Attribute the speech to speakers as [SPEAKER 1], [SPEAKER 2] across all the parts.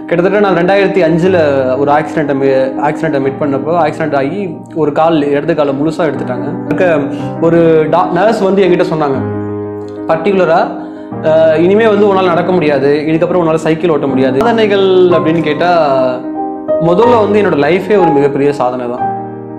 [SPEAKER 1] கிட்டத்தட்ட நான் ரெண்டாயிரத்தி அஞ்சில் ஒரு ஆக்சிடென்ட்டை ஆக்சிடென்ட்டை மீட் பண்ணப்போ ஆக்சிடென்ட் ஆகி ஒரு கால் இடது காலை முழுசாக எடுத்துட்டாங்க இருக்க ஒரு டா நர்ஸ் வந்து என்கிட்ட சொன்னாங்க பர்டிகுலராக இனிமே வந்து உன்னால் நடக்க முடியாது இதுக்கப்புறம் உன்னால் சைக்கிள் ஓட்ட முடியாது சாதனைகள் அப்படின்னு கேட்டால் முதல்ல வந்து என்னோட லைஃபே ஒரு மிகப்பெரிய சாதனை தான்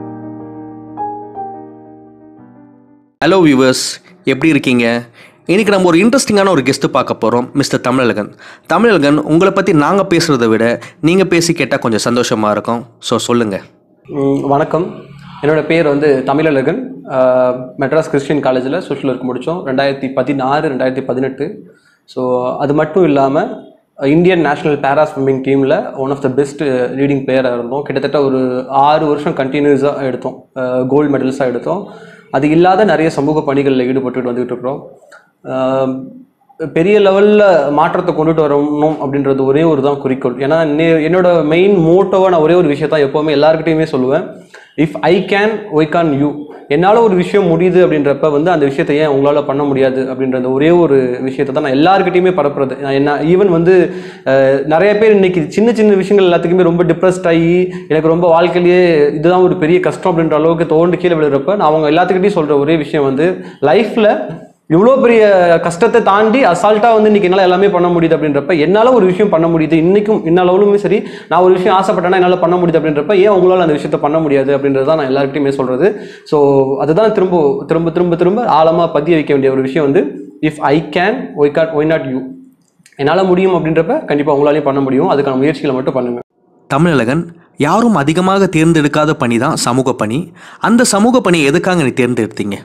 [SPEAKER 2] ஹலோ வியூவர்ஸ் எப்படி இருக்கீங்க இன்னைக்கு நம்ம ஒரு இன்ட்ரெஸ்டிங்கான ஒரு கெஸ்ட்டு பார்க்க போகிறோம் மிஸ்டர் தமிழழகன் தமிழழகன் உங்களை பற்றி நாங்கள் பேசுகிறத விட நீங்கள் பேசி கேட்டால் கொஞ்சம் சந்தோஷமாக இருக்கும் ஸோ சொல்லுங்கள்
[SPEAKER 1] ம், வணக்கம் என்னோட பேர் வந்து தமிழழகன் அஹ், மெட்ராஸ் கிறிஸ்டியன் காலேஜில் சோஷியல் ஒர்க் முடித்தோம் ரெண்டாயிரத்தி பதினாறு ரெண்டாயிரத்தி பதினெட்டு ஸோ அது மட்டும் இல்லாமல் இந்தியன் நேஷனல் பேரா ஸ்விம்மிங் டீமில் one of the best leading பிளேயராக இருந்தோம் கிட்டத்தட்ட ஒரு ஆறு வருஷம் கண்டினியூஸாக எடுத்தோம் கோல்டு மெடல்ஸாக எடுத்தோம் அது இல்லாத நிறைய சமூக பணிகளில் ஈடுபட்டுட்டு வந்துகிட்டு இருக்கிறோம் அஹ், பெரிய லெவலில் மாற்றத்தை கொண்டுட்டு வரணும் அப்படின்றது ஒரே ஒரு தான் குறிக்கோள் ஏன்னா நே- என்னோட மெயின் மோட்டோவாக நான் ஒரே ஒரு விஷயத்தான் எப்போவுமே எல்லாருக்கிட்டையுமே சொல்லுவேன் if I can why can't you என்னால் ஒரு விஷயம் முடியுது அப்படின்றப்ப வந்து அந்த விஷயத்தை ஏன் உங்களால் பண்ண முடியாது அப்படின்ற அந்த ஒரே ஒரு விஷயத்தை தான் நான் எல்லாருக்கிட்டையுமே பரப்புறது நான் என்ன ஈவன் வந்து அஹ், நிறைய பேர் இன்னைக்கு சின்ன சின்ன விஷயங்கள் எல்லாத்துக்குமே ரொம்ப டிப்ரெஸ்ட் ஆகி எனக்கு ரொம்ப வாழ்க்கையிலேயே இதுதான் ஒரு பெரிய கஷ்டம் அப்படின்ற அளவுக்கு தோண்டு கீழே விழுறப்ப நான் அவங்க எல்லாத்துக்கிட்டையும் சொல்கிற ஒரே விஷயம் வந்து லைஃப்பில் இவ்வளோ பெரிய கஷ்டத்தை தாண்டி அசால்ட்டாக வந்து இன்னைக்கு என்னால் எல்லாமே பண்ண முடியுது அப்படின்றப்ப என்னால் ஒரு விஷயம் பண்ண முடியுது இன்னைக்கும் இன்னளவுலுமே சரி நான் ஒரு விஷயம் ஆசைப்பட்டேன்னா என்னால் பண்ண முடியுது அப்படின்றப்ப ஏன் உங்களால் அந்த விஷயத்தை பண்ண முடியாது அப்படின்றது தான் நான் எல்லார்கிட்டையுமே சொல்கிறது ஸோ அதுதான் திரும்ப திரும்ப திரும்ப திரும்ப ஆழமாக பதிய வைக்க வேண்டிய ஒரு விஷயம் வந்து if I can why can't why not you என்னால் முடியும் அப்படின்றப்ப கண்டிப்பாக உங்களாலையும் பண்ண முடியும் அதுக்கான முயற்சிகளை மட்டும் பண்ணுங்க
[SPEAKER 2] தமிழழகன் யாரும் அதிகமாக தேர்ந்தெடுக்காத பணி தான் சமூக பணி அந்த சமூக பணியை எதுக்காக நீ தேர்ந்தெடுத்தீங்க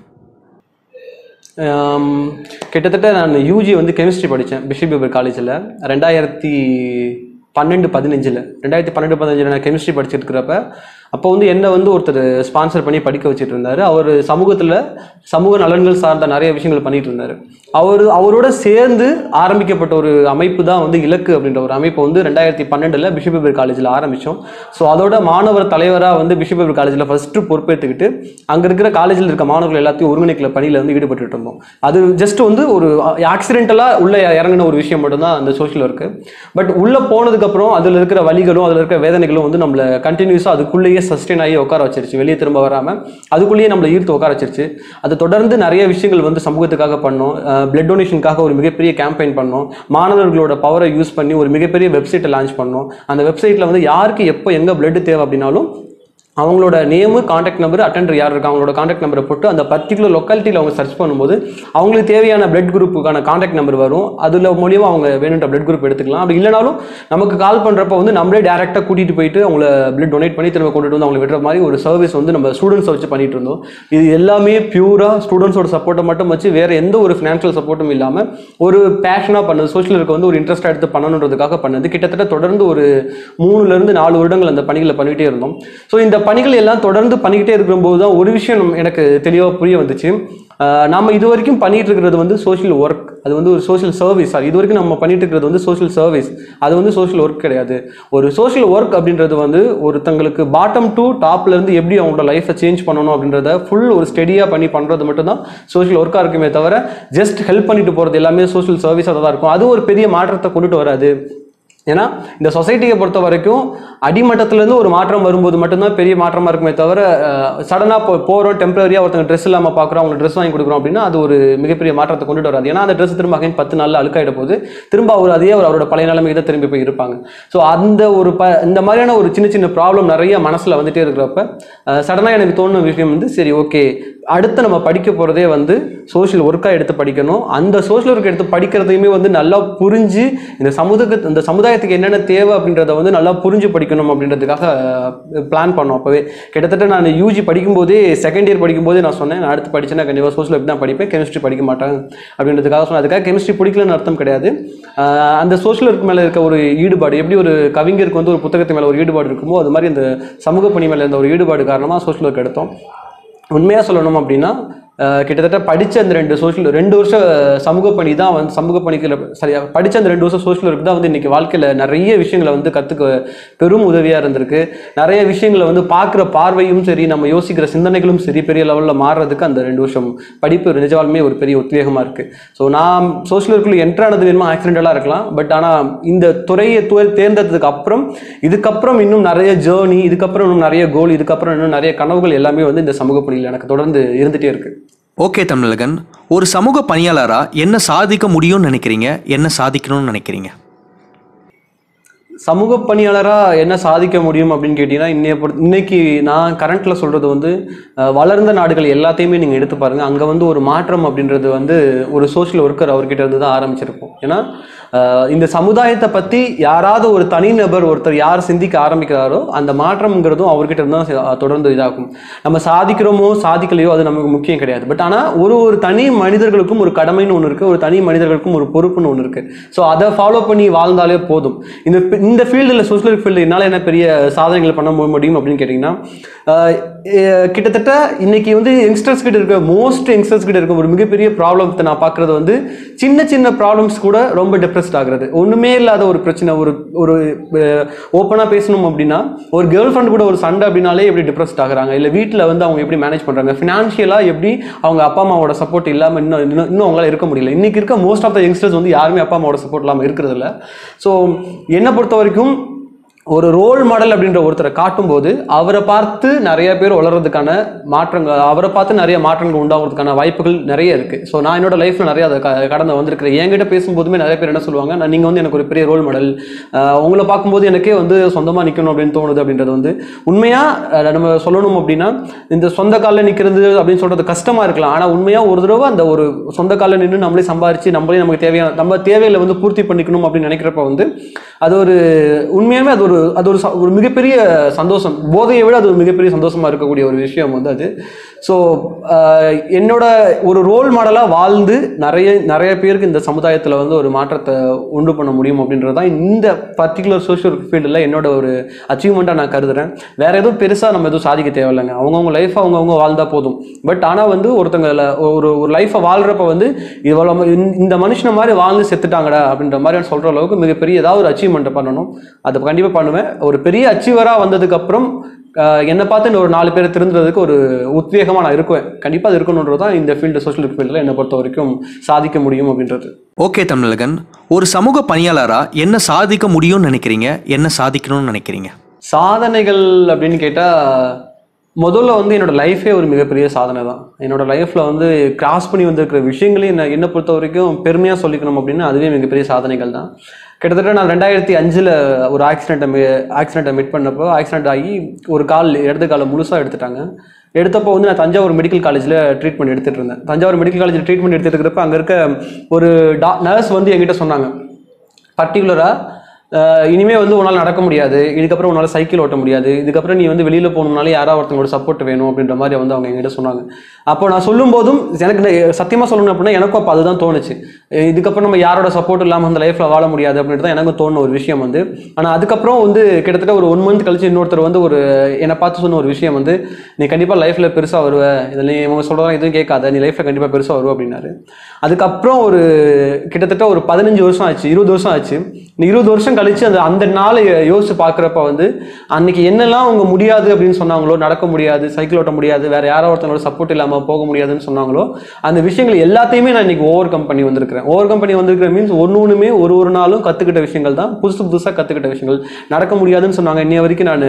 [SPEAKER 1] ஆம், கிட்டத்தட்ட நான் யூஜி வந்து கெமிஸ்ட்ரி படித்தேன் பிஷப் பேபர் காலேஜில் ரெண்டாயிரத்தி பன்னெண்டு பதினஞ்சில் ரெண்டாயிரத்தி பன்னெண்டு பதினஞ்சில் நான் கெமிஸ்ட்ரி படிச்சுட்டு இருக்கிறப்ப அப்போ வந்து என்னை வந்து ஒருத்தர் ஸ்பான்சர் பண்ணி படிக்க வச்சுட்டு இருந்தார் அவர் சமூகத்தில் சமூக நலன்கள் சார்ந்த நிறைய விஷயங்கள் பண்ணிட்டு இருந்தார் அவர் அவரோட சேர்ந்து ஆரம்பிக்கப்பட்ட ஒரு அமைப்பு தான் வந்து இலக்கு அப்படின்ற ஒரு அமைப்பு வந்து ரெண்டாயிரத்தி பன்னெண்டில் பிஷப் பேபர் காலேஜில் ஆரம்பித்தோம் ஸோ அதோட மாணவர் தலைவராக வந்து பிஷப் பேபர் காலேஜில் ஃபஸ்ட்டு பொறுப்பேற்றுக்கிட்டு அங்கே இருக்கிற காலேஜில் இருக்க மாணவர்கள் எல்லாத்தையும் ஒருங்கிணைக்கிற பணியில் வந்து ஈடுபட்டு இருந்தோம் அது ஜஸ்ட் வந்து ஒரு ஆக்சிடென்டலாக உள்ள இறங்கின ஒரு விஷயம் மட்டும்தான் அந்த சோஷியல் ஒர்க்கு பட் உள்ளே போனதுக்கப்புறம் அதில் இருக்கிற வலிகளும் அதில் இருக்கிற வேதனைகளும் வந்து நம்மளை கண்டினியூஸாக அதுக்குள்ளேயே சஸ்டெயின் ஆகி உட்கார வச்சிருச்சு வெளியே திரும்ப வராமல் அதுக்குள்ளேயே நம்மளை ஈர்த்து உட்கார வச்சிருச்சு அது தொடர்ந்து நிறைய விஷயங்கள் வந்து சமூகத்துக்காக பண்ணோம் பிளட் டொனேஷனுக்காக ஒரு மிகப்பெரிய கேம்பெயின் பண்ணோம் மாணவர்களோட பவரை யூஸ் பண்ணி ஒரு மிகப்பெரிய வெப்சைட்டை லான்ச் பண்ணோம் அந்த வெப்சைட்டில் வந்து யாருக்கு எப்போ எங்கே பிளட் தேவை அப்படின்னாலும் அவங்களோட நேமு காண்டாக்ட் நம்பர் அட்டெண்டர் யார் இருக்கா அவங்களோட காண்டாக்ட் நம்பரை போட்டு அந்த பர்டிகுலர் லொக்காலிட்டியில் அவங்க சர்ச் பண்ணும்போது அவங்களுக்கு தேவையான பிளட் குரூப்புக்கான காண்டாக்ட் நம்பர் வரும் அதில் மூலியமாக அவங்க வேணுன்ற பிளட் குரூப் எடுத்துக்கலாம் அப்படி இல்லைனாலும் நமக்கு கால் பண்ணுறப்ப வந்து நம்மளே டேரெக்டாக கூட்டிகிட்டு போயிட்டு அவங்கள பிளட் டொனேட் பண்ணி திரும்ப கொண்டுட்டு வந்து அவங்களை விடுற மாதிரி ஒரு சர்வீஸ் வந்து நம்ம ஸ்டூடெண்ட்ஸை வச்சு பண்ணிட்டு இருந்தோம் இது எல்லாமே பியூராக ஸ்டூடெண்ட்ஸோட சப்போர்ட்டை மட்டும் வச்சு வேறு எந்த ஒரு ஃபினான்ஷியல் சப்போர்ட்டும் இல்லாமல் ஒரு பேஷனாக பண்ணது சோஷியல் இருக்க வந்து ஒரு இன்ட்ரெஸ்ட் எடுத்து பண்ணணுன்றதுக்காக பண்ணது கிட்டத்தட்ட தொடர்ந்து ஒரு மூணுலேருந்து நாலு வருடங்கள் அந்த பணிகளை பண்ணிகிட்டே இருந்தோம் ஸோ இந்த பணிகள் எல்லாம் தொடர்ந்து பண்ணிக்கிட்டே இருக்கும்போது தான் ஒரு விஷயம் நம்ம- எனக்கு தெளிவாக புரிய வந்துச்சு ஆஹ் நாம இது வரைக்கும் பண்ணிட்டு இருக்கிறது வந்து சோஷியல் ஒர்க் அது வந்து ஒரு சோஷியல் சர்வீஸ் சாரி இது வரைக்கும் நம்ம பண்ணிட்டு இருக்கிறது வந்து சோஷியல் சர்வீஸ் அது வந்து சோஷியல் ஒர்க் கிடையாது ஒரு சோஷியல் ஒர்க் அப்படின்றது வந்து ஒருத்தங்களுக்கு பாட்டம் டு டாப்ல இருந்து எப்படி அவங்களோட லைஃப்பை சேஞ்ச் பண்ணணும் அப்படின்றத ஃபுல் ஒரு ஸ்டெடியாக பண்ணி பண்ணுறது மட்டும்தான் சோஷியல் ஒர்க்காக இருக்குமே தவிர ஜஸ்ட் ஹெல்ப் பண்ணிட்டு போகிறது எல்லாமே சோஷியல் சர்வீஸாக தான் இருக்கும் அது ஒரு பெரிய மாற்றத்தை கொண்டுட்டு வராது ஏன்னா இந்த சொசைட்டியை பொறுத்த வரைக்கும் அடிமட்டத்திலேருந்து ஒரு மாற்றம் வரும்போது மட்டும்தான் பெரிய மாற்றமாக இருக்குமே தவிர சடனாக போ போகிறோம் டெம்பரரியாக ஒருத்தங்க ட்ரெஸ் இல்லாமல் பார்க்குறோம் அவங்க ட்ரெஸ் வாங்கி கொடுக்குறோம் அப்படின்னா அது ஒரு மிகப்பெரிய மாற்றத்தை கொண்டுட்டு வராது ஏன்னா அந்த ட்ரெஸ் திரும்ப அகைன் பத்து நாளில் அழுக்காயிட போது திரும்ப அவர் அதே அவர் அவரோட பழைய நிலைமைக்கு தான் திரும்பி போய் இருப்பாங்க ஸோ அந்த ஒரு ப இந்த மாதிரியான ஒரு சின்ன சின்ன ப்ராப்ளம் நிறைய மனசில் வந்துட்டே இருக்கிறப்ப சடனாக எனக்கு தோணுன விஷயம் வந்து சரி ஓகே அடுத்து நம்ம படிக்க போகிறதே வந்து சோஷியல் ஒர்க்காக எடுத்து படிக்கணும் அந்த சோஷியல் ஒர்க் எடுத்து படிக்கிறதையுமே வந்து நல்லா புரிஞ்சு இந்த சமுதாயத்துக்கு இந்த சமுதாயத்துக்கு என்னென்ன தேவை அப்படின்றத வந்து நல்லா புரிஞ்சு படிக்கணும் அப்படின்றதுக்காக பிளான் பண்ணோம் அப்போவே கிட்டத்தட்ட நான் யூஜி படிக்கும்போதே செகண்ட் இயர் படிக்கும்போதே நான் சொன்னேன் நான் அடுத்து படிச்சேன்னா கண்டிப்பாக சோஷியல் எப்படி நான் படிப்பேன் கெமிஸ்ட்ரி படிக்க மாட்டேன் அப்படின்றதுக்காக சொன்னேன் அதுக்காக கெமிஸ்ட்ரி பிடிக்கலன்னு அர்த்தம் கிடையாது ஆஹ் அந்த சோஷியல் ஒர்க் மேலே இருக்க ஒரு ஈடுபாடு எப்படி ஒரு கவிஞருக்கு வந்து ஒரு புத்தகத்து மேலே ஒரு ஈடுபாடு இருக்குமோ அது மாதிரி இந்த சமூக பணி மேலே இருந்த ஒரு ஈடுபாடு காரணமாக சோஷியல் ஒர்க் எடுத்தோம் உண்மையாக சொல்லணும் அப்படின்னா அஹ் கிட்டத்தட்ட படிச்ச அந்த ரெண்டு சோஷியல் ரெண்டு வருஷம் சமூக பணி தான் வந்து சமூக பணிக்குள்ள சரியா படிச்ச அந்த ரெண்டு வருஷம் சோஷியல் ஒர்க் தான் வந்து இன்னைக்கு வாழ்க்கையில நிறைய விஷயங்களை வந்து கத்துக்க பெரும் உதவியா இருந்திருக்கு நிறைய விஷயங்களை வந்து பார்க்குற பார்வையும் சரி நம்ம யோசிக்கிற சிந்தனைகளும் சரி பெரிய லெவலில் மாறுறதுக்கு அந்த ரெண்டு வருஷம் படிப்பு நிஜமாலுமே ஒரு பெரிய உத்வேகமா இருக்கு ஸோ நான் சோஷியல் ஒர்க்கில் என்ட்ரானது வேணுமா ஆக்சிடென்டலாக இருக்கலாம் பட் ஆனால் இந்த துறையை து தேர்ந்தெடுத்ததுக்கு அப்புறம் இதுக்கப்புறம் இன்னும் நிறைய ஜேர்னி இதுக்கப்புறம் இன்னும் நிறைய கோல் இதுக்கப்புறம் இன்னும் நிறைய கனவுகள் எல்லாமே வந்து இந்த சமூக பணியில் எனக்கு தொடர்ந்து இருந்துட்டே இருக்கு
[SPEAKER 2] ஓகே தமிழகன் ஒரு சமூக பணியாளராக என்ன சாதிக்க முடியும்னு நினைக்கிறீங்க என்ன சாதிக்கணும்னு நினைக்கிறீங்க
[SPEAKER 1] சமூக பணியாளராக என்ன சாதிக்க முடியும் அப்படின்னு கேட்டிங்கன்னா இன்னைய பொறுத்த இன்னைக்கு நான் கரண்ட்டில் சொல்கிறது வந்து அஹ், வளர்ந்த நாடுகள் எல்லாத்தையுமே நீங்கள் எடுத்து பாருங்கள் அங்கே வந்து ஒரு மாற்றம் அப்படின்றது வந்து ஒரு சோஷியல் ஒர்க்கர் அவர்கிட்ட இருந்து தான் ஆரம்பிச்சிருப்போம் ஏன்னா அஹ், இந்த சமுதாயத்தை பற்றி யாராவது ஒரு தனிநபர் ஒருத்தர் யார் சிந்திக்க ஆரம்பிக்கிறாரோ அந்த மாற்றம்ங்கிறதும் அவர்கிட்ட இருந்து தான் சி- தொடர்ந்து இதாகும் நம்ம சாதிக்கிறோமோ சாதிக்கலையோ அது நமக்கு முக்கியம் கிடையாது பட் ஆனால் ஒரு ஒரு தனி மனிதர்களுக்கும் ஒரு கடமைன்னு ஒன்று இருக்குது ஒரு தனி மனிதர்களுக்கும் ஒரு பொறுப்புன்னு ஒன்று இருக்குது ஸோ அதை ஃபாலோ பண்ணி வாழ்ந்தாலே போதும் இந்த பி- இந்த ஃபீல்டில் சோஷியல் ஃபீல்டு என்னால் என்ன பெரிய சாதனைகள் பண்ண மு- முடியும் அப்படின்னு கேட்டிங்கன்னா ஆஹ் எ- கிட்டத்தட்ட இன்னைக்கு வந்து யங்ஸ்டர்ஸ் கிட்ட இருக்க மோஸ்ட் யங்ஸ்டர்ஸ் கிட்ட இருக்க ஒரு மிகப்பெரிய ப்ராப்ளத்தை நான் பார்க்குறது வந்து சின்ன சின்ன ப்ராப்ளம்ஸ் கூட ரொம்ப டிப்ரெஸ்ட் ஆகுறது ஒன்றுமே இல்லாத ஒரு பிரச்சனை ஒரு ஒரு ஓப்பனாக பேசணும் அப்படின்னா ஒரு கேர்ள் ஃப்ரெண்ட் கூட ஒரு சண்டை அப்படின்னாலே எப்படி டிப்ரெஸ்ட் ஆகுறாங்க இல்லை வீட்டில் வந்து அவங்க எப்படி மேனேஜ் பண்ணுறாங்க ஃபினான்ஷியலாக எப்படி அவங்க அப்பா அம்மாவோட சப்போர்ட் இல்லாமல் இன்னும் இன்னும் இன்னும் அவங்களால இருக்க முடியல இன்னைக்கு இருக்க மோஸ்ட் ஆஃப் த யங்ஸ்டர்ஸ் வந்து யாருமே அப்பா அம்மாவோட சப்போர்ட் இல்லாமல் இருக்கிறது இல்ல ஸோ என்னை பொறுத்த வரைக்கும் ஒரு ரோல் மாடல் அப்படின்ற ஒருத்தரை காட்டும்போது அவரை பார்த்து நிறைய பேர் வளர்றதுக்கான மாற்றங்கள் அவரை பார்த்து நிறைய மாற்றங்கள் உண்டாகிறதுக்கான வாய்ப்புகள் நிறைய இருக்கு ஸோ நான் என்னோட லைஃப்ல நிறைய அதை க- கடந்து வந்திருக்கிறேன் என்கிட்ட பேசும்போதுமே நிறைய பேர் என்ன சொல்லுவாங்க நான் நீங்க வந்து எனக்கு ஒரு பெரிய ரோல் மாடல் உங்களை பார்க்கும்போது எனக்கே வந்து சொந்தமா நிக்கணும் அப்படின்னு தோணுது அப்படின்றது வந்து உண்மையா அஹ், நம்ம சொல்லணும் அப்படின்னா இந்த சொந்த காலில் நிக்கிறது அப்படின்னு சொல்றது கஷ்டமா இருக்கலாம் ஆனா உண்மையா ஒரு தடவை அந்த ஒரு சொந்த காலில் நின்று நம்மளே சம்பாரிச்சு நம்மளே நமக்கு தேவையான நம்ம தேவைகளை வந்து பூர்த்தி பண்ணிக்கணும் அப்படின்னு நினைக்கிறப்ப வந்து அது ஒரு உண்மையாலுமே அது ஒரு அது ஒரு ச- ஒரு மிகப்பெரிய சந்தோஷம் போதையை விட அது ஒரு மிகப்பெரிய சந்தோஷமா இருக்கக்கூடிய ஒரு விஷயம் வந்து அது ஸோ என்னோட ஒரு ரோல் மாடலாக வாழ்ந்து நிறைய நிறைய பேருக்கு இந்த சமுதாயத்தில் வந்து ஒரு மாற்றத்தை உண்டு பண்ண முடியும் அப்படின்றது தான் இந்த பர்டிகுலர் சோஷியல் ஃபீல்டில் என்னோட ஒரு அச்சீவ்மெண்ட்டாக நான் கருதுறேன் வேற எதுவும் பெருசாக நம்ம எதுவும் சாதிக்க தேவையில்லைங்க அவங்கவுங்க லைஃப் அவங்கவுங்க வாழ்ந்தா போதும் பட் ஆனால் வந்து ஒருத்தங்க ல- ஒரு ஒரு லைஃப்பை வாழ்றப்ப வந்து இவ்வளோ ம- இந்த- இந்த மனுஷனை மாதிரி வாழ்ந்து செத்துட்டாங்கடா அப்படின்ற மாதிரி சொல்கிற அளவுக்கு மிகப்பெரிய ஏதாவது ஒரு அச்சீவ்மெண்ட்டை பண்ணணும் அதை கண்டிப்பாக பண்ணுவேன் ஒரு பெரிய அச்சீவராக வந்ததுக்கப்புறம் என்னை பார்த்து இன்னும் ஒரு நாலு பேர் திருந்துறதுக்கு ஒரு உத்வேகமாக நான் இருக்குவேன் கண்டிப்பாக அது இருக்கணுன்றது தான் இந்த ஃபீல்டு சோஷியல் ஃபீல்டில் என்னை பொறுத்த வரைக்கும் சாதிக்க முடியும் அப்படின்றது
[SPEAKER 2] ஓகே தமிழகன் ஒரு சமூக பணியாளராக என்ன சாதிக்க முடியும்னு நினைக்கிறீங்க என்ன சாதிக்கணும்னு நினைக்கிறீங்க
[SPEAKER 1] சாதனைகள் அப்படின்னு கேட்டால் முதல்ல வந்து என்னோட லைஃபே ஒரு மிகப்பெரிய சாதனை தான் என்னோட லைஃப்பில் வந்து கிராஸ் பண்ணி வந்திருக்கிற விஷயங்களையும் என்ன என்னை பொறுத்த வரைக்கும் பெருமையாக சொல்லிக்கணும் அப்படின்னா அதுவே மிகப்பெரிய சாதனைகள் தான் கிட்டத்தட்ட நான் ரெண்டாயிரத்தி அஞ்சில் ஒரு ஆக்சிடெண்ட்டை ஆக்சிடெண்ட்டை மிட் பண்ணப்போ ஆக்சிடென்ட் ஆகி ஒரு கால் இடது காலை முழுசாக எடுத்துட்டாங்க எடுத்தப்போ வந்து நான் தஞ்சாவூர் மெடிக்கல் காலேஜில் ட்ரீட்மெண்ட் எடுத்துட்டு இருந்தேன் தஞ்சாவூர் மெடிக்கல் காலேஜில் ட்ரீட்மெண்ட் எடுத்துட்டு இருக்கிறப்ப அங்கே இருக்க ஒரு டா நர்ஸ் வந்து என்கிட்ட சொன்னாங்க பர்டிகுலராக இனிமே வந்து உன்னால் நடக்க முடியாது இதுக்கப்புறம் உன்னால் சைக்கிள் ஓட்ட முடியாது இதுக்கப்புறம் நீ வந்து வெளியில் போகணும்னாலே யாராவது ஒருத்தவங்களோட சப்போர்ட் வேணும் அப்படின்ற மாதிரி வந்து அவங்க என்கிட்ட சொன்னாங்க அப்போ நான் சொல்லும்போதும் எனக்கு சத்தியமாக சொல்லணும் அப்படின்னா எனக்கும் அப்போ அதுதான் தோணுச்சு அஹ் இதுக்கப்புறம் நம்ம யாரோட சப்போர்ட் இல்லாமல் அந்த லைஃப்பில் வாழ முடியாது அப்படின்ட்டு தான் எனக்கும் தோணுன ஒரு விஷயம் வந்து ஆனால் அதுக்கப்புறம் வந்து கிட்டத்தட்ட ஒரு ஒன் மந்த் கழிச்சு இன்னொருத்தர் வந்து ஒரு என்னை பார்த்து சொன்ன ஒரு விஷயம் வந்து நீ கண்டிப்பாக லைஃப்பில் பெருசாக வருவ இதில் நீ இவங்க சொல்கிறதா எதுவும் கேட்காத நீ லைஃப்பில் கண்டிப்பாக பெருசாக வருவ அப்படின்னாரு அதுக்கப்புறம் ஒரு கிட்டத்தட்ட ஒரு பதினஞ்சு வருஷம் ஆச்சு இருபது வருஷம் ஆச்சு இந்த இருபது வருஷம் கழிச்சு அந்த அந்த நாளை யோசிச்சு பார்க்குறப்ப வந்து அன்னைக்கு என்னெல்லாம் அவங்க முடியாது அப்படின்னு சொன்னாங்களோ நடக்க முடியாது சைக்கிள் ஓட்ட முடியாது வேற யாரோ ஒருத்தங்களோட சப்போர்ட் இல்லாமல் போக முடியாதுன்னு சொன்னாங்களோ அந்த விஷயங்கள் எல்லாத்தையுமே நான் இன்னைக்கு ஓவர் கம் பண்ணி வந்திருக்கிறேன் ஓவர் கம் பண்ணி வந்திருக்கிற மீன்ஸ் ஒன்று ஒன்றுமே ஒரு ஒரு நாளும் கற்றுக்கிட்ட விஷயங்கள் தான் புதுசு புதுசாக கற்றுக்கிட்ட விஷயங்கள் நடக்க முடியாதுன்னு சொன்னாங்க இன்னைய வரைக்கும் நான்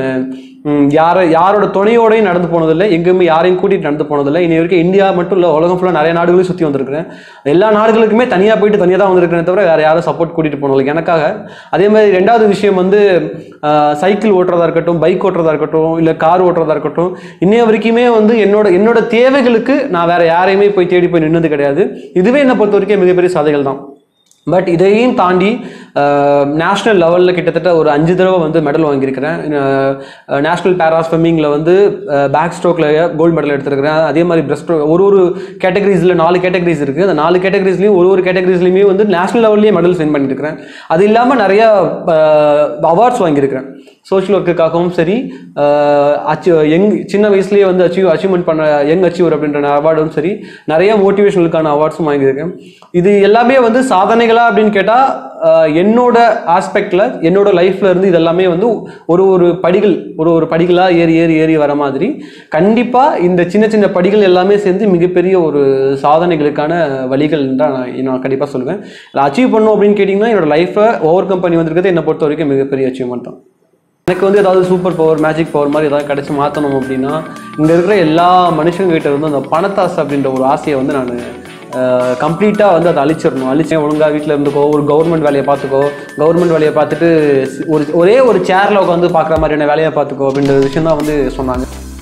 [SPEAKER 1] யாரை யாரோட துணையோடையும் நடந்து போனதில்லை எங்கேயுமே யாரையும் கூட்டிகிட்டு நடந்து போனதில்லை இன்னை வரைக்கும் இந்தியா மட்டும் இல்லை உலகம் ஃபுல்லாக நிறைய நாடுகளையும் சுற்றி வந்திருக்கிறேன் எல்லா நாடுகளுக்குமே தனியாக போயிட்டு தனியாக தான் வந்திருக்கிறேன் தவிர வேற யாரும் சப்போர்ட் கூட்டிகிட்டு போனதில்லை எனக்காக அதே மாதிரி ரெண்டாவது விஷயம் வந்து சைக்கிள் ஓட்டுறதா இருக்கட்டும் பைக் ஓட்டுறதா இருக்கட்டும் இல்லை கார் ஓட்டுறதா இருக்கட்டும் இன்னைய வரைக்குமே வந்து என்னோட என்னோட தேவைகளுக்கு நான் வேற யாரையுமே போய் தேடி போய் நின்னது கிடையாது இதுவே என்னை பொறுத்த வரைக்கும் மிகப்பெரிய சாதைகள் தான் பட் இதையும் தாண்டி நேஷ்னல் லெவலில் கிட்டத்தட்ட ஒரு அஞ்சு தடவை வந்து மெடல் வாங்கியிருக்கிறேன் நேஷ்னல் பேரா ஸ்விம்மிங்கில் வந்து பேக் ஸ்ட்ரோக்கில் கோல்டு மெடல் எடுத்திருக்கிறேன் அதே மாதிரி பிரஸ்ட் ஒரு ஒரு கேட்டகரிஸில் நாலு கேட்டகரிஸ் இருக்குது அந்த நாலு கேட்டகரிஸ்லையும் ஒரு ஒரு கேட்டகரிஸ்லையுமே வந்து நேஷனல் லெவல்லையே மெடல்ஸ் வின் பண்ணியிருக்கிறேன் அது இல்லாமல் நிறைய அவார்ட்ஸ் வாங்கியிருக்கிறேன் சோஷியல் ஒர்க்குக்காகவும் சரி அச்சீவ் யங் சின்ன வயசுலேயே வந்து அச்சீவ் அச்சீவ்மெண்ட் பண்ண யங் அச்சீவர் அப்படின்ற அவார்டும் சரி நிறைய மோட்டிவேஷனலுக்கான அவார்ட்ஸும் வாங்கியிருக்கேன் இது எல்லாமே வந்து சாதனைகளா அப்படின்னு கேட்டால் என்னோட ஆஸ்பெக்டில் என்னோட லைஃப்ல இருந்து இதெல்லாமே வந்து ஒரு ஒரு படிகள் ஒரு ஒரு படிகளாக ஏறி ஏறி ஏறி வர மாதிரி கண்டிப்பாக இந்த சின்ன சின்ன படிகள் எல்லாமே சேர்ந்து மிகப்பெரிய ஒரு சாதனைகளுக்கான வழிகள் தான் நான் நான் கண்டிப்பாக சொல்லுவேன் அச்சீவ் பண்ணும் அப்படின்னு கேட்டிங்கன்னா என்னோட லைஃப்பை ஓவர் கம் பண்ணி வந்திருக்கிறது என்னை பொறுத்த வரைக்கும் மிகப்பெரிய அச்சீவ்மெண்ட் தான் எனக்கு வந்து ஏதாவது சூப்பர் பவர் மேஜிக் பவர் மாதிரி ஏதாவது கிடைச்சி மாற்றணும் அப்படின்னா இங்கே இருக்கிற எல்லா மனுஷங்ககிட்ட இருந்து அந்த பணத்தாசை அப்படின்ற ஒரு ஆசையை வந்து நான் கம்ப்ளீட்டாக வந்து அதை அழிச்சிடணும் அழிச்சேன் ஒழுங்காக வீட்டில் இருந்துக்கோ ஒரு கவர்மெண்ட் வேலையை பார்த்துக்கோ கவர்மெண்ட் வேலையை பார்த்துட்டு ஒரு ஒரே ஒரு சேரில் உட்காந்து பார்க்குற மாதிரியான வேலையை பார்த்துக்கோ அப்படின்ற விஷயம் தான் வந்து சொன்னாங்க